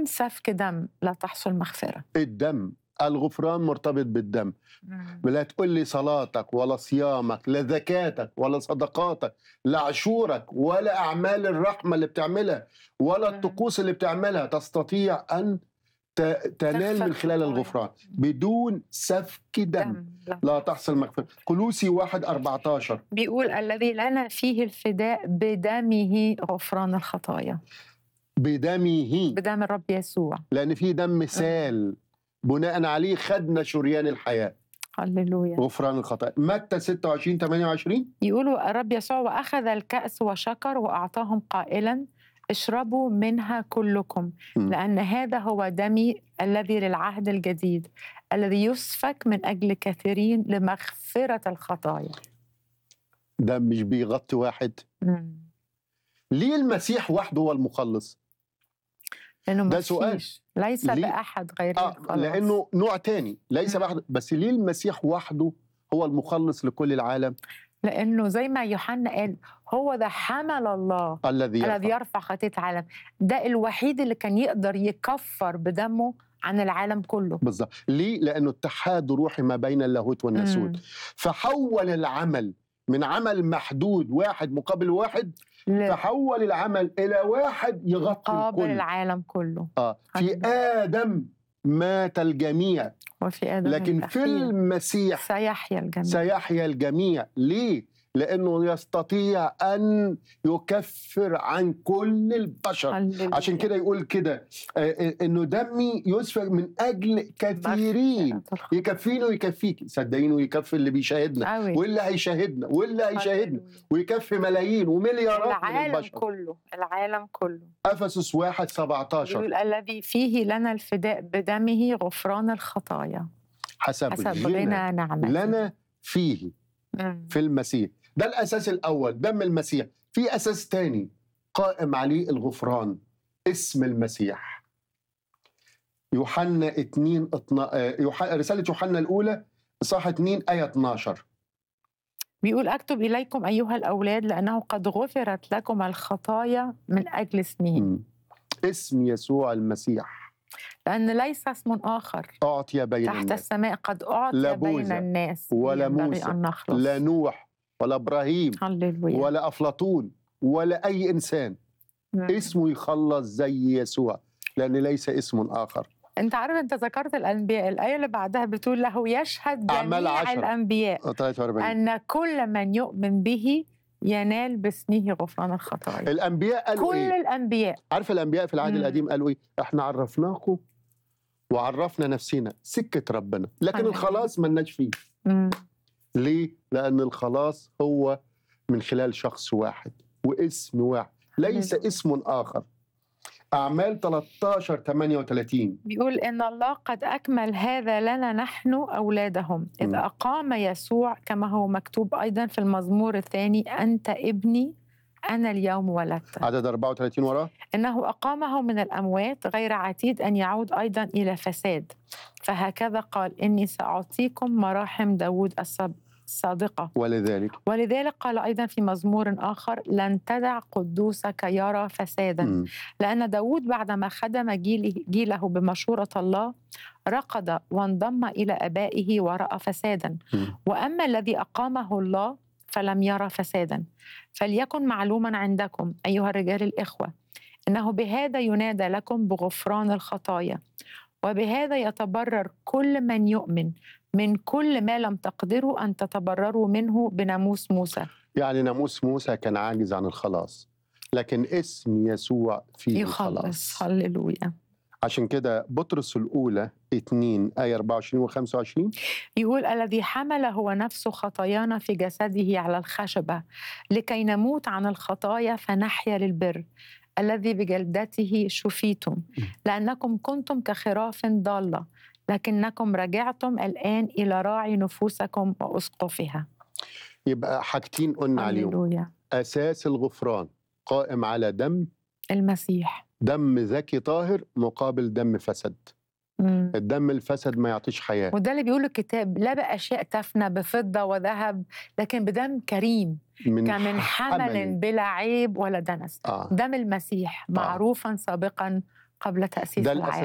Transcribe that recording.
سفك دم لا تحصل مغفرة الدم الغفران مرتبط بالدم لا تقول لي صلاتك ولا صيامك لا زكاتك ولا صدقاتك لا عشورك ولا أعمال الرحمة اللي بتعملها ولا مم. الطقوس اللي بتعملها تستطيع أن ت- تنال تغفر من خلال خطايا. الغفران بدون سفك دم لا تحصل مغفرة كلوسي واحد 14 بيقول الذي لنا فيه الفداء بدمه غفران الخطايا بدمه بدم الرب يسوع لأن في دم سال بناء عليه خدنا شريان الحياة هللويا غفران الخطايا متى 26 28 يقولوا الرب يسوع واخذ الكأس وشكر واعطاهم قائلا اشربوا منها كلكم مم. لان هذا هو دمي الذي للعهد الجديد الذي يسفك من اجل كثيرين لمغفره الخطايا ده مش بيغطي واحد ليه المسيح وحده هو المخلص لانه ده مفيش- سؤال. ليس ليه؟ باحد غير آه الخلاص. لانه نوع تاني ليس مم. واحد بس ليه المسيح وحده هو المخلص لكل العالم لانه زي ما يوحنا قال هو ده حمل الله الذي الذي يرفع يرفع خطيه العالم ده الوحيد اللي كان يقدر يكفر بدمه عن العالم كله بالظبط ليه لانه اتحاد روحي ما بين اللاهوت والناسوت مم. فحول العمل من عمل محدود واحد مقابل واحد ل- فحول العمل الى واحد يغطي مقابل الكل العالم كله اه في هللويا. ادم مات الجميع وفي آدم لكن في الأخير المسيح سيحيا الجميع سيحيا الجميع ليه لانه يستطيع ان يكفر عن كل البشر هللويا. عشان كده يقول كده آه، آه، انه دمي يسفك من اجل كثيرين مغفرة الخطايا. يكفيني ويكفيك صدقيني ويكفي اللي بيشاهدنا أوي. واللي هيشاهدنا واللي هيشاهدنا هللويا. ويكفي ملايين ومليارات من العالم البشر كله العالم كله افسس 1 17 يقول الذي فيه لنا الفداء بدمه غفران الخطايا حسب, حسب غنى غنى نعمته لنا فيه مم. في المسيح ده الاساس الاول دم المسيح في اساس تاني قائم عليه الغفران اسم المسيح يوحنا 2 اتنا- آه، يوح- رساله يوحنا الاولى صح 2 ايه 12 بيقول أكتب إليكم أيها الأولاد لأنه قد غفرت لكم الخطايا من أجل اسمه مم. اسم يسوع المسيح لأن ليس اسم آخر اعطي بين تحت الناس السماء قد أعطي لا بين بوذا الناس ولا ينبغي موسى أن نخلص لا نوح ولا ابراهيم هللويا ولا افلاطون ولا اي انسان مم. اسمه يخلص زي يسوع لان ليس اسم اخر انت عارف انت ذكرت الانبياء الايه اللي بعدها بتقول له يشهد أعمال جميع عشرة. الانبياء 43 ان كل من يؤمن به ينال باسمه غفران الخطايا الانبياء قالوا كل ايه الانبياء عارف الانبياء في العهد مم. القديم قالوا ايه احنا عرفناكم وعرفنا نفسنا سكه ربنا لكن هللويا. الخلاص ملناش فيه مم. ليه لان الخلاص هو من خلال شخص واحد واسم واحد ليس هللويا. اسم اخر اعمال 13 38 بيقول ان الله قد اكمل هذا لنا نحن اولادهم اذ مم. اقام يسوع كما هو مكتوب ايضا في المزمور الثاني انت ابني انا اليوم ولدت عدد 34 وراه انه اقامه من الاموات غير عتيد ان يعود ايضا الى فساد فهكذا قال اني ساعطيكم مراحم داود السب- الصادقه ولذلك ولذلك قال ايضا في مزمور اخر لن تدع قدوسك يرى فسادا مم. لان داود بعدما خدم جيله, جيله بمشوره الله رقد وانضم الى ابائه وراى فسادا مم. واما الذي اقامه الله فلم يرى فسادا فليكن معلوما عندكم ايها الرجال الاخوه انه بهذا ينادى لكم بغفران الخطايا وبهذا يتبرر كل من يؤمن من كل ما لم تقدروا ان تتبرروا منه بناموس موسى يعني ناموس موسى كان عاجز عن الخلاص لكن اسم يسوع فيه يخلص الخلاص هللويا عشان كده بطرس الأولى 2 آية 24 و 25 يقول الذي حمل هو نفسه خطايانا في جسده على الخشبة لكي نموت عن الخطايا فنحيا للبر الذي بجلدته شفيتم لأنكم كنتم كخراف ضالة لكنكم رجعتم الآن إلى راعي نفوسكم وأسقفها يبقى حاجتين قلنا عليهم هللويا أساس الغفران قائم على دم المسيح دم ذكي طاهر مقابل دم فسد مم. الدم الفسد ما يعطيش حياة وده اللي بيقول الكتاب لا بأشياء تفنى بفضة وذهب لكن بدم كريم من كمن حمل بلا عيب ولا دنس آه. دم المسيح معروفا سابقا قبل تأسيس ده العالم